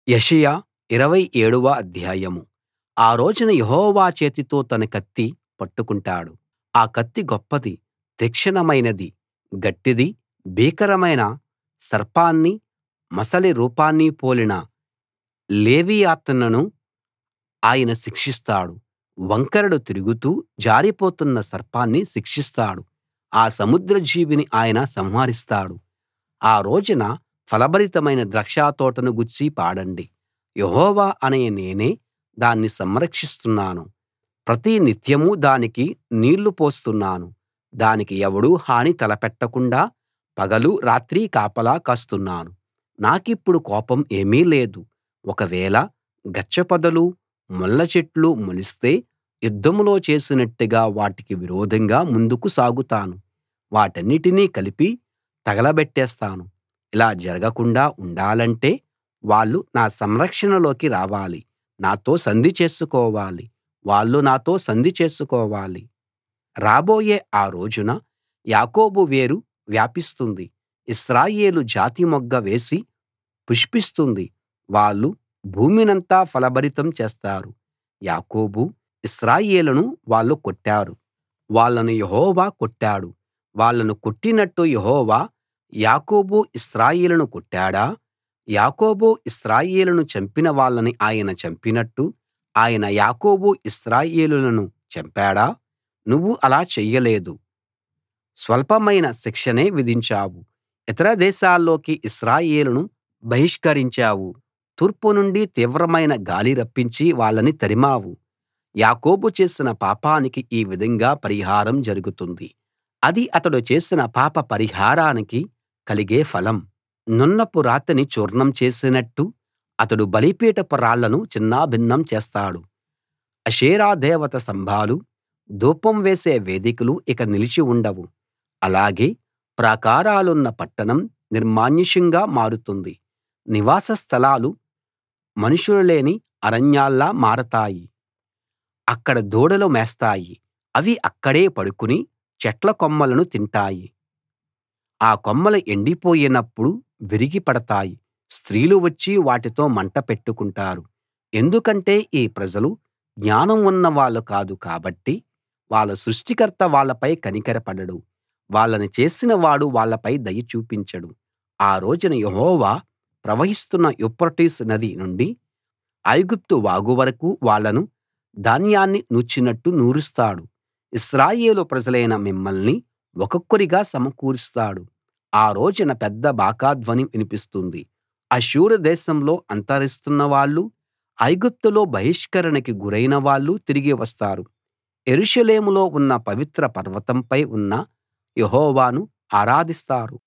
యెషయా ఇరవై ఏడవ అధ్యాయం ఆ రోజున యెహోవా చేతితో తన కత్తి పట్టుకుంటాడు ఆ కత్తి గొప్పది తీక్షణమైనది గట్టిది భీకరమైన సర్పాన్నీ మొసలి రూపాన్ని పోలిన లేవియాతనును ఆయన శిక్షిస్తాడు వంకరలు తిరుగుతూ జారిపోతున్న సర్పాన్ని శిక్షిస్తాడు ఆ సముద్ర జీవిని ఆయన సంహరిస్తాడు ఆ రోజున ఫలభరితమైన ద్రాక్షతోటను గూర్చి పాడండి యెహోవా అనే నేనే దాన్ని సంరక్షిస్తున్నాను ప్రతి నిత్యం దానికి నీళ్లు పోస్తున్నాను దానికి ఎవడూ హాని తలపెట్టకుండా పగలూ రాత్రీ కాపలా కాస్తున్నాను నాకిప్పుడు కోపం ఏమీ లేదు ఒకవేళ గచ్చపొదలూ ముళ్ళచెట్లు మొలిస్తే యుద్ధంలో చేసినట్టుగా వాటికి విరోధంగా ముందుకు సాగుతాను వాటన్నిటినీ కలిపి తగలబెట్టేస్తాను ఇలా జరగకుండా ఉండాలంటే వాళ్ళు నా సంరక్షణలోకి రావాలి నాతో సంధి చేసుకోవాలి వాళ్ళు నాతో సంధి చేసుకోవాలి రాబోయే ఆ రోజున యాకోబు వేరు వ్యాపిస్తుంది ఇశ్రాయేలు జాతి మొగ్గ వేసి పుష్పిస్తుంది వాళ్ళు భూమినంతా ఫలభరితం చేస్తారు యాకోబు ఇశ్రాయేలును వాళ్ళు కొట్టారు వాళ్ళను యెహోవా కొట్టాడు వాళ్ళను కొట్టినట్టు యెహోవా యాకోబు ఇశ్రాయేలును కొట్టాడా యాకోబు ఇశ్రాయేలును చంపిన వాళ్ళని ఆయన చంపినట్టు ఆయన యాకోబు ఇశ్రాయేలులను చంపాడా నువ్వు అలా చెయ్యలేదు స్వల్పమైన శిక్షనే విధించావు ఇతర దేశాల్లోకి ఇశ్రాయేలును బహిష్కరించావు తూర్పు నుండి తీవ్రమైన గాలి రప్పించి వాళ్ళని తరిమావు యాకోబు చేసిన పాపానికి ఈ విధంగా పరిహారం జరుగుతుంది అది అతడు చేసిన పాప పరిహారానికి కలిగే ఫలం నున్నపు రాతిని చూర్ణం చేసినట్టు అతడు బలిపీఠపు రాళ్లను చిన్నాభిన్నం చేస్తాడు అషేరా దేవత స్తంభాలు ధూపం వేసే వేదికలు ఇక నిలిచి ఉండవు అలాగే ప్రాకారాలున్న పట్టణం నిర్మానుష్యంగా మారుతుంది నివాస స్థలాలు మనుషులు లేని అరణ్యాల్లా మారతాయి అక్కడ దూడలు మేస్తాయి అవి అక్కడే పడుకుని చెట్ల కొమ్మలను తింటాయి ఆ కొమ్మలు ఎండిపోయినప్పుడు విరిగి పడతాయి స్త్రీలు వచ్చి వాటితో మంట పెట్టుకుంటారు ఎందుకంటే ఈ ప్రజలు జ్ఞానం ఉన్నవాళ్ళు కాదు కాబట్టి వాళ్ళ సృష్టికర్త వాళ్ళపై కనికరపడడు వాళ్ళని చేసిన వాడు వాళ్ళపై దయ చూపించడు ఆ రోజున యెహోవా ప్రవహిస్తున్న యూఫ్రటీసు నది నుండి ఐగుప్తు వాగు వరకూ వాళ్ళను ధాన్యాన్ని నూర్చినట్టు నూరుస్తాడు ఇశ్రాయేలు ప్రజలైన మిమ్మల్ని ఒక్కొక్కరిగా సమకూరుస్తాడు ఆ రోజున పెద్ద బాకాధ్వని వినిపిస్తుంది అష్షూరు దేశంలో అంతరిస్తున్న వాళ్ళు ఐగుప్తులో బహిష్కరణకి గురైన వాళ్ళు తిరిగి వస్తారు యెరూషలేములో ఉన్న పవిత్ర పర్వతంపై ఉన్న యెహోవాను ఆరాధిస్తారు